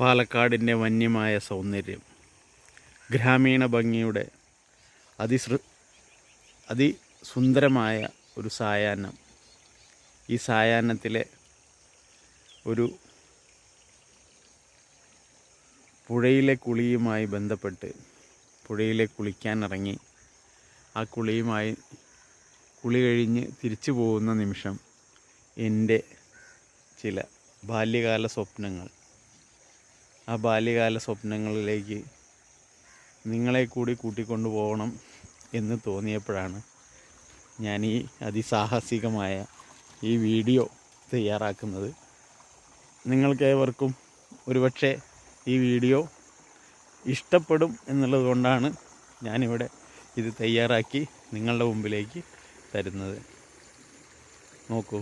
പാലക്കാടിൻ്റെ വന്യമായ സൗന്ദര്യം ഗ്രാമീണ ഭംഗിയുടെ അതിസൃ അതിസുന്ദരമായ ഒരു സായാഹ്നം ഈ സായാഹ്നത്തിലെ ഒരു പുഴയിലെ കുളിയുമായി ബന്ധപ്പെട്ട് പുഴയിലെ കുളിക്കാൻ ഇറങ്ങി ആ കുളിയുമായി കുളി കഴിഞ്ഞ് തിരിച്ചു പോകുന്ന നിമിഷം എൻ്റെ ചില ബാല്യകാല സ്വപ്നങ്ങൾ ആ ബാല്യകാല സ്വപ്നങ്ങളിലേക്ക് നിങ്ങളെ കൂടി കൂട്ടിക്കൊണ്ടു പോകണം എന്ന് തോന്നിയപ്പോഴാണ് ഞാൻ ഈ അതിസാഹസികമായ ഈ വീഡിയോ തയ്യാറാക്കുന്നത് നിങ്ങൾക്കേവർക്കും ഒരുപക്ഷെ ഈ വീഡിയോ ഇഷ്ടപ്പെടും എന്നുള്ളത് കൊണ്ടാണ് ഞാനിവിടെ ഇത് തയ്യാറാക്കി നിങ്ങളുടെ മുമ്പിലേക്ക് തരുന്നത് നോക്കൂ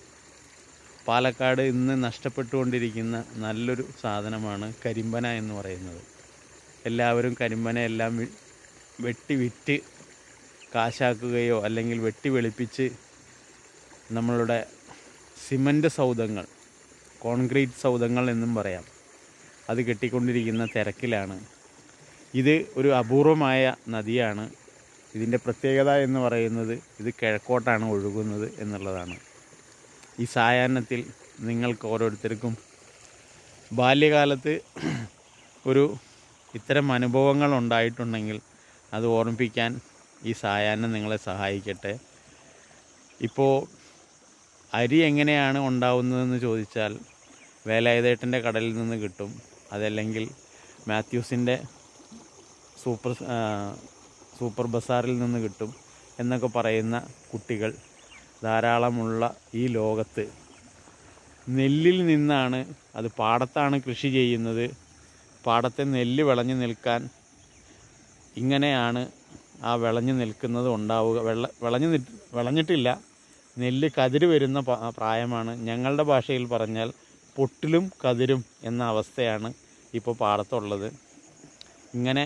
പാലക്കാട് ഇന്ന് നഷ്ടപ്പെട്ടുകൊണ്ടിരിക്കുന്ന നല്ലൊരു സാധനമാണ് കരിമ്പന എന്ന് പറയുന്നത് എല്ലാവരും കരിമ്പന എല്ലാം വി- വെട്ടി വിറ്റ് കാശാക്കുകയോ അല്ലെങ്കിൽ വെട്ടി വെളുപ്പിച്ച് നമ്മളുടെ സിമൻ്റ് സൗധങ്ങൾ കോൺക്രീറ്റ് സൗധങ്ങൾ എന്നും പറയാം അത് കെട്ടിക്കൊണ്ടിരിക്കുന്ന തിരക്കിലാണ് ഇത് ഒരു അപൂർവമായ നദിയാണ് ഇതിൻ്റെ പ്രത്യേകത എന്ന് പറയുന്നത് ഇത് കിഴക്കോട്ടാണ് ഒഴുകുന്നത് എന്നുള്ളതാണ് ഈ സായാഹ്നത്തിൽ നിങ്ങൾക്ക് ഓരോരുത്തർക്കും ബാല്യകാലത്ത് ഒരു ഇത്തരം അനുഭവങ്ങൾ ഉണ്ടായിട്ടുണ്ടെങ്കിൽ അത് ഓർമ്മിപ്പിക്കാൻ ഈ സായാഹ്നം നിങ്ങളെ സഹായിക്കട്ടെ ഇപ്പോൾ അരി എങ്ങനെയാണ് ഉണ്ടാവുന്നതെന്ന് ചോദിച്ചാൽ വേലായുധേട്ടൻ്റെ കടലിൽ നിന്ന് കിട്ടും അതല്ലെങ്കിൽ മാത്യൂസിൻ്റെ സൂപ്പർ ആ, സൂപ്പർ ബസാറിൽ നിന്ന് കിട്ടും എന്നൊക്കെ പറയുന്ന കുട്ടികൾ ധാരാളമുള്ള ഈ ലോകത്ത് നെല്ലിൽ നിന്നാണ് അത് പാടത്താണ് കൃഷി ചെയ്യുന്നത് പാടത്തെ നെല്ല് വിളഞ്ഞു നിൽക്കാൻ ഇങ്ങനെയാണ് ആ വിളഞ്ഞു നിൽക്കുന്നത് ഉണ്ടാവുക വെള്ള വിളഞ്ഞു നി- വിളഞ്ഞിട്ടില്ല നെല്ല് കതിര് വരുന്ന പ- പ്രായമാണ് ഞങ്ങളുടെ ഭാഷയിൽ പറഞ്ഞാൽ പൊട്ടിലും കതിരും എന്ന അവസ്ഥയാണ് ഇപ്പോൾ പാടത്തുള്ളത് ഇങ്ങനെ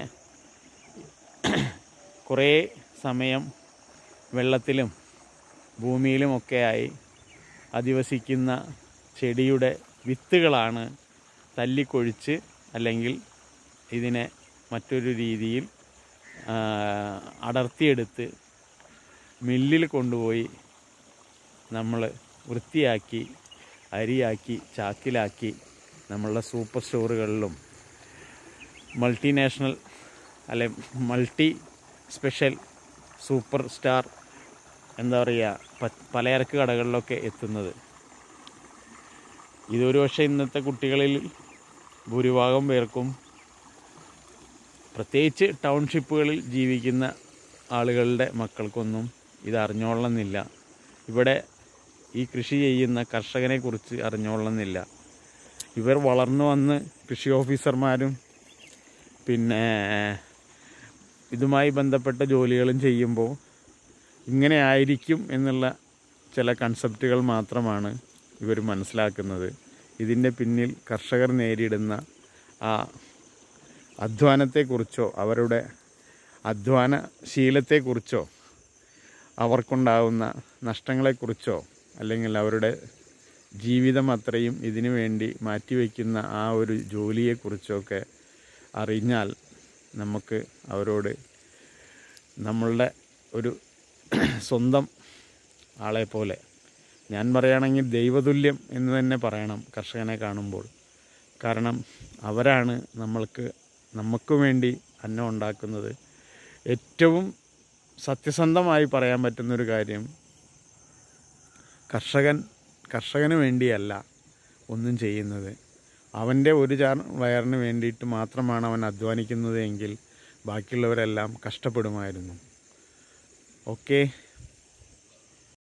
കുറേ സമയം വെള്ളത്തിലും ഭൂമിയിലുമൊക്കെയായി അധിവസിക്കുന്ന ചെടിയുടെ വിത്തുകളാണ് തല്ലിക്കൊഴിച്ച് അല്ലെങ്കിൽ ഇതിനെ മറ്റൊരു രീതിയിൽ ആ, അടർത്തിയെടുത്ത് മില്ലിൽ കൊണ്ടുപോയി നമ്മൾ വൃത്തിയാക്കി അരിയാക്കി ചാക്കിലാക്കി നമ്മളുടെ സൂപ്പർ സ്റ്റോറുകളിലും മൾട്ടിനാഷണൽ അല്ലെ മൾട്ടി സ്പെഷ്യൽ സൂപ്പർ സ്റ്റാർ എന്താ പറയുക പ- പലചരക്ക് കടകളിലൊക്കെ എത്തുന്നത് ഇതൊരു പക്ഷേ ഇന്നത്തെ കുട്ടികളിൽ ഭൂരിഭാഗം പേർക്കും പ്രത്യേകിച്ച് ടൗൺഷിപ്പുകളിൽ ജീവിക്കുന്ന ആളുകളുടെ മക്കൾക്കൊന്നും ഇത് അറിഞ്ഞോളണമെന്നില്ല ഇവിടെ ഈ കൃഷി ചെയ്യുന്ന കർഷകനെ കുറിച്ച് അറിഞ്ഞോളണമെന്നില്ല ഇവർ വളർന്നു വന്ന് കൃഷി ഓഫീസർമാരും പിന്നെ ഇതുമായി ബന്ധപ്പെട്ട ജോലികളും ചെയ്യുമ്പോൾ ഇങ്ങനെ ആയിരിക്കും എന്നുള്ള ചില കൺസെപ്റ്റുകൾ മാത്രമാണ് ഇവർ മനസ്സിലാക്കുന്നത് ഇതിൻ്റെ പിന്നിൽ കർഷകർ നേരിടുന്ന ആ അധ്വാനത്തെക്കുറിച്ചോ അവരുടെ അധ്വാന ശീലത്തെക്കുറിച്ചോ അവർക്കുണ്ടാകുന്ന നഷ്ടങ്ങളെക്കുറിച്ചോ അല്ലെങ്കിൽ അവരുടെ ജീവിതം അത്രയും ഇതിനു വേണ്ടി മാറ്റിവെക്കുന്ന ആ ഒരു ജോലിയെക്കുറിച്ചൊക്കെ അറിഞ്ഞാൽ നമുക്ക് അവരോട് നമ്മളുടെ ഒരു സ്വന്തം ആളെ പോലെ ഞാൻ പറയുകയാണെങ്കിൽ ദൈവതുല്യം എന്ന് തന്നെ പറയണം കർഷകനെ കാണുമ്പോൾ കാരണം അവരാണ് നമ്മൾക്ക് നമുക്ക് വേണ്ടി അന്നം ഉണ്ടാക്കുന്നത് ഏറ്റവും സത്യസന്ധമായി പറയാൻ പറ്റുന്നൊരു കാര്യം കർഷകൻ കർഷകന് വേണ്ടിയല്ല ഒന്നും ചെയ്യുന്നത് അവൻ്റെ ഒരു ചാർ വയറിന് വേണ്ടിയിട്ട് മാത്രമാണ് അവൻ അധ്വാനിക്കുന്നത് എങ്കിൽ ബാക്കിയുള്ളവരെല്ലാം കഷ്ടപ്പെടുമായിരുന്നു ഓക്കെ